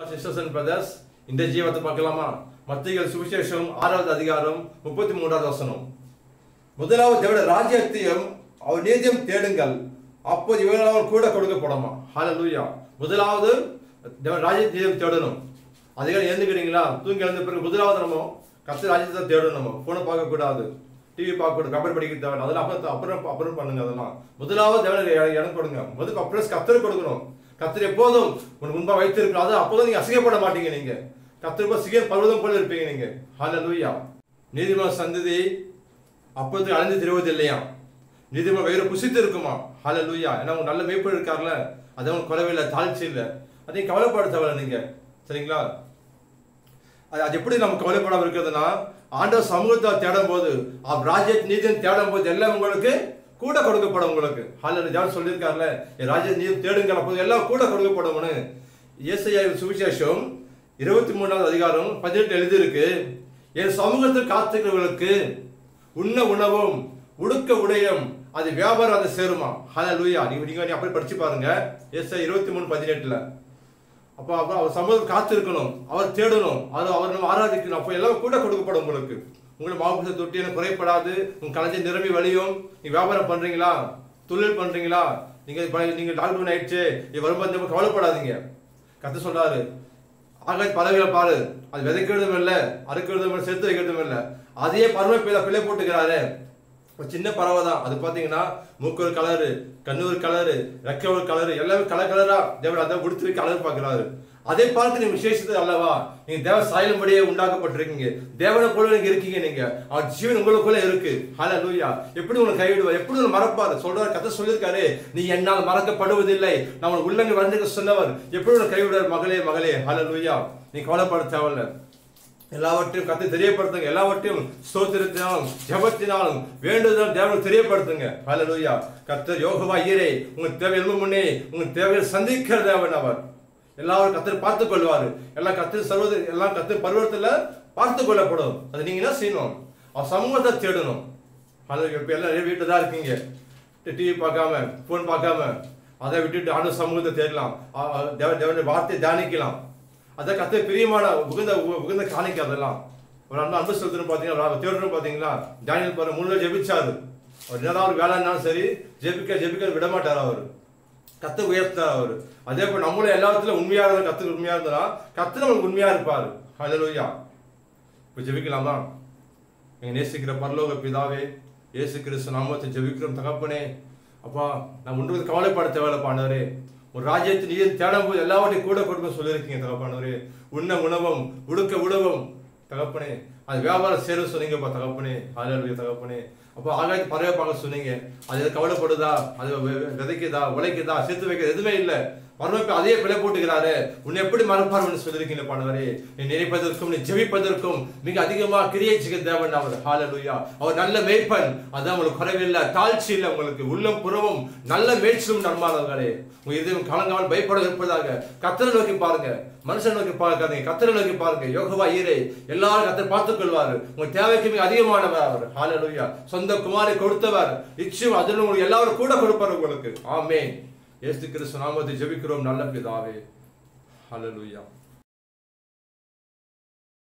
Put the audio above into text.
sisters and brothers இந்த ஜீவத்தை பார்க்கலாமா மத்திய சுவிசேஷம் ஆறாவது அதிகாரம் முப்பத்தி மூன்றாவது வசனம் முதலாவது தேவட ராஜ்யத்தையும் அவர் நீதியம் தேடுங்கள் அப்போது இவர்களால் கூட கொடுக்கப்படமா ஹalleluya முதலாவது தேவ ராஜ்யத்தையும் தேடணும் அதிகாரம் எழுந்துக்கிறீங்களா தூங்கி எழுந்த பிறகு முதலாவது நம்ம கத்து ராஜ்யத்தை தேடணும் நம்ம போனை பார்க்க கூடாது டிவி பார்க்க கூடாது பேப்பர் படிக்க தேவை அதெல்லாம் அப்புறம் அப்புறம் அப்புறம் பண்ணுங்க அதெல்லாம் முதலாவது தேவன இடம் கொடுங்க முதல் அப்புறம் கத்தர் கொடுக்கணும் கத்தர் எப்போதும் உனக்கு முன்பா வைத்திருக்கணும் அது அப்போதும் நீங்க அசிங்கப்பட மாட்டீங்க நீங்க கத்தர் சிகர் பருவதம் போல இருப்பீங்க நீங்க ஹalleluya நீதிமன்ற சந்ததி அப்போது அழிந்து திருவது இல்லையா நீதிமன்ற வயிறு புசித்து இருக்குமா ஹalleluya ஏன்னா உங்க நல்ல மேய்ப்பு இருக்கார்ல அது அவன் குறைவில்லை தாழ்ச்சி இல்லை அதையும் கவலைப்பட தேவையில்ல நீங்க சரிங்களா அது அது எப்படி நம்ம கவலைப்படாம இருக்கிறதுனா ஆண்டவர் சமூகத்தை தேடும் போது அவர் ராஜ்ய நீதியம் தேடும் போது எல்லாம் உங்களுக்கு கூட கொடுக்கப்படும் உங்களுக்கு ஹாலில் ஜான் சொல்லியிருக்காருல்ல என் ராஜ்ய நீதியம் தேடுங்கள் அப்போது எல்லாம் கூட கொடுக்கப்படும்னு இயேசையா சுவிசேஷம் இருபத்தி மூணாவது அதிகாரம் பதினெட்டு எழுதியிருக்கு என் சமூகத்தில் காத்துக்கிறவர்களுக்கு உண்ண உணவும் உடுக்க உடையும் அது வியாபாரம் அதை சேருமா ஹலோ லூயா நீங்க நீங்க நீ அப்படி படிச்சு பாருங்க எஸ் இருபத்தி மூணு பதினெட்டுல அப்போ அப்போ அவர் சமூகம் காத்திருக்கணும் அவர் தேடணும் அது அவர் நம்ம ஆராதிக்கணும் அப்போ எல்லாம் கூட கொடுக்கப்படும் உங்களுக்கு உங்களுக்கு மாவுபச தொட்டி எனக்கு குறைப்படாது உங்க கலைஞர் நிரம்பி வழியும் நீங்க வியாபாரம் பண்றீங்களா தொழில் பண்றீங்களா நீங்க இப்ப- நீங்க லாக்டவுன் ஆயிடுச்சு இது வரும்போது நம்ம கவலைப்படாதீங்க கத்து சொல்றாரு ஆகாய பறவைகளை பாரு அது விதைக்கிறதும் இல்லை அறுக்கிறதும் இல்லை சேர்த்து வைக்கிறதும் இல்லை அதையே பருவ பிள்ளை பிள்ளை போட்டுக்கிறாரு ஒரு சின்ன பறவை தான் அது பார்த்தீங்கன்னா மூக்கு ஒரு கலரு கண்ணு ஒரு கலரு ரெக்க ஒரு கலரு எல்லாமே கலர் கலரா தேவன் அதை உடுத்து கலர் பார்க்கிறாரு அதை பார்த்து நீங்க விசேஷத்தை அல்லவா நீங்க தேவ சாயலும்படியே உண்டாக்கப்பட்டிருக்கீங்க தேவனை போல நீங்க இருக்கீங்க நீங்க அவர் ஜீவன் உங்களுக்குள்ள இருக்கு ஹalleluya லூயா எப்படி உங்களை கைவிடுவார் எப்படி உங்களை மறப்பார் சொல்றாரு கதை சொல்லியிருக்காரு நீ என்னால் மறக்கப்படுவதில்லை நான் உனக்கு உள்ளங்க வந்து சொன்னவர் எப்படி உங்களை கைவிடுவார் மகளே மகளே ஹalleluya நீ கவலைப்பட தேவையில்லை எல்லாவற்றையும் கத்து தெரியப்படுத்துங்க எல்லாவற்றையும் ஸ்தோத்திரத்தினாலும் ஜெபத்தினாலும் வேண்டுதல் தேவனுக்கு தெரியப்படுத்துங்க ஹalleluya கர்த்தர் யோகவா ஈரே உங்க தேவை எழும்பும் முன்னே உங்க தேவையை சந்திக்கிற தேவன் அவர் எல்லாரும் கத்தர் பார்த்து கொள்வாரு எல்லாம் கத்து சர்வது எல்லாம் கத்து பருவத்துல பார்த்து கொள்ளப்படும் அது நீங்க என்ன செய்யணும் அவர் சமூகத்தை தேடணும் அது இப்ப எல்லாம் வீட்டில் தான் இருக்கீங்க டிவி பார்க்காம ஃபோன் பார்க்காம அதை விட்டுட்டு ஆண்டு சமூகத்தை தேடலாம் ஆ, ஆ, தேவ தேவனுடைய வார்த்தையை தியானிக்கலாம் அதை கத்த பிரியமான உகந்த உகந்த காணிக்க அதெல்லாம் ஒரு அண்ணன் அன்பு செலுத்தணும் பார்த்தீங்கன்னா தேடணும் பார்த்தீங்களா டேனியல் பாரு மூணு நாள் ஜெபிச்சாரு அவர் என்னதான் ஒரு வேலைன்னாலும் சரி ஜெபிக்க ஜெபிக்க விட மாட்டார் அவர் கத்து உயர்த்தார் அவர் அதே போல் நம்மளும் எல்லாத்துலயும் உண்மையா இருந்தா கத்து உண்மையா இருந்தா கத்து நம்மளுக்கு உண்மையா இருப்பாரு ஹalleluya இப்போ ஜெபிக்கலாமா எங்க நேசிக்கிற பரலோக பிதாவே இயேசு கிறிஸ்து நாமத்தை ஜெபிக்கிறோம் தகப்பனே அப்பா நான் ஒன்று கவலைப்பட தேவையில்ல பாண்டவரே ஒரு ராஜ்யத்தை நீ தேடும் போது எல்லாவற்றையும் கூட கொடுக்க சொல்லியிருக்கீங்க தகப்பானவரே உண்ண உணவும் உடுக்க உணவும் தகப்பனே அது வியாபாரம் சேர சொன்னீங்கப்பா தகப்பனே ஆளுடைய தகப்பனே அப்போ ஆகாயத்து பறவை பார்க்க சொன்னீங்க அது எது கவலைப்படுதா அது வெ- விதைக்குதா உழைக்குதா சேர்த்து வைக்கிறது எதுவுமே இல்லை மறுமைப்பு அதையே பிழை போட்டுக்கிறாரு உன்னை எப்படி மறப்பார்னு சொல்லியிருக்கீங்க பாண்டவரே நீ நினைப்பதற்கும் நீ ஜெபிப்பதற்கும் மிக அதிகமாக கிரியேச்சுக்க தேவன் அவர் ஹalleluya அவர் நல்ல மேய்ப்பன் அதான் உங்களுக்கு குறைவில்லை தாழ்ச்சி இல்லை உங்களுக்கு உள்ளம் புறமும் நல்ல மேய்ச்சலும் நன்மானவர்களே உங்க இதயம் கலங்காமல் பயப்பட இருப்பதாக கத்தரை நோக்கி பாருங்க மனுஷன் நோக்கி பார்க்காதீங்க கத்தரை நோக்கி பாருங்க யோகவா ஈரே எல்லாரும் கத்தர் பார்த்துக் கொள்வாரு உங்க தேவைக்கு மிக அதிகமானவர் அவர் ஹalleluya சொந்த குமாரை கொடுத்தவர் நிச்சயம் அதில் உங்களுக்கு எல்லாரும் கூட கொடுப்பார் உங்களுக்கு ஆமென் இயேசு கிறிஸ்து நாமத்தை ஜெபிக்கிறோம் நல்ல பிதாவே ஹalleluya